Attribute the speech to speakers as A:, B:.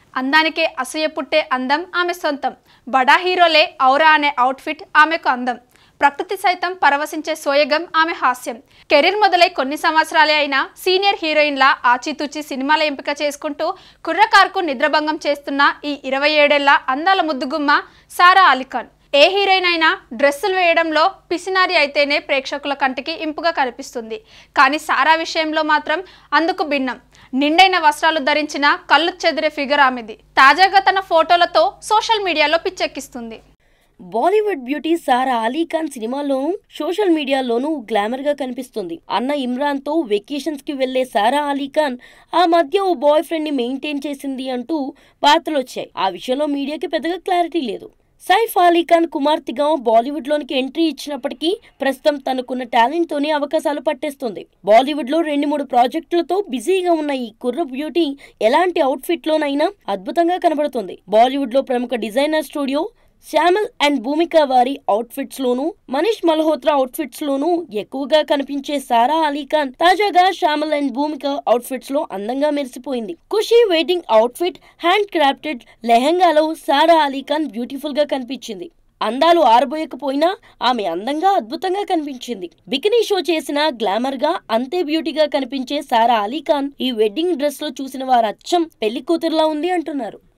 A: అందానికే అసూయ పుట్టే అందం ఆమె సొంతం బడా హీరోలే ఔరా అనే అవుట్ఫిట్ ఆమెకు అందం ప్రకృతి సైతం పరవశించే సోయగం ఆమె హాస్యం కెరీర్ మొదలై కొన్ని సంవత్సరాలే అయినా సీనియర్ హీరోయిన్ల ఆచితూచి సినిమాల ఎంపిక చేసుకుంటూ కుర్రకార్కు నిద్రభంగం చేస్తున్న ఈ ఇరవై ఏడేళ్ల అందాల ముద్దుగుమ్మ సారా అలీఖాన్ ఏ హీరోయిన్ అయినా డ్రెస్సులు వేయడంలో పిసినారి అయితేనే ప్రేక్షకుల కంటికి ఇంపుగా కనిపిస్తుంది కానీ సారా విషయంలో మాత్రం అందుకు భిన్నం నిండైన వస్త్రాలు ధరించిన కళ్ళు చెదిరే ఫిగర్ ఆమెది తాజాగా తన ఫోటోలతో సోషల్ మీడియాలో పిచ్చెక్కిస్తుంది
B: బాలీవుడ్ బ్యూటీ సారా అలీ ఖాన్ సినిమాలోనూ సోషల్ మీడియాలోనూ గ్లామర్ గా కనిపిస్తుంది అన్న ఇమ్రాన్ తో వెకేషన్స్ కి వెళ్లే సారా అలీ ఖాన్ ఆ మధ్య ఓ బాయ్ ఫ్రెండ్ ని మెయింటైన్ చేసింది అంటూ వార్తలు వచ్చాయి ఆ విషయంలో మీడియాకి పెద్దగా క్లారిటీ లేదు సైఫ్ అలీ ఖాన్ కుమార్తెగా బాలీవుడ్ లోనికి ఎంట్రీ ఇచ్చినప్పటికీ ప్రస్తుతం తనకున్న టాలెంట్ తోనే అవకాశాలు పట్టేస్తుంది బాలీవుడ్ లో రెండు మూడు ప్రాజెక్టులతో బిజీగా ఉన్న ఈ కుర్ర బ్యూటీ ఎలాంటి అవుట్ఫిట్ లోనైనా అద్భుతంగా కనబడుతుంది బాలీవుడ్ లో ప్రముఖ designer studio Shyamal and Bhumika వారి అవుట్ఫిట్స్ లోను మనీష్ మల్హోత్రా అవుట్ఫిట్స్ లోను ఎక్కువగా కనిపించే సారా అలీ ఖాన్ తాజాగా శ్యామల్ అండ్ భూమిక అవుట్ఫిట్స్ లో అందంగా మెరిసిపోయింది Khushi wedding outfit handcrafted లెహంగాలో సారా అలీ ఖాన్ బ్యూటిఫుల్ గా కనిపించింది అందాలు ఆరబోయకపోయినా ఆమె అందంగా అద్భుతంగా కనిపించింది బికినీ షో చేసిన గ్లామర్ గా అంతే బ్యూటీగా కనిపించే సారా అలీ ఖాన్ ఈ వెడ్డింగ్ డ్రెస్ లో చూసిన వారు అచ్చం పెళ్లి కూతురులా ఉంది అంటున్నారు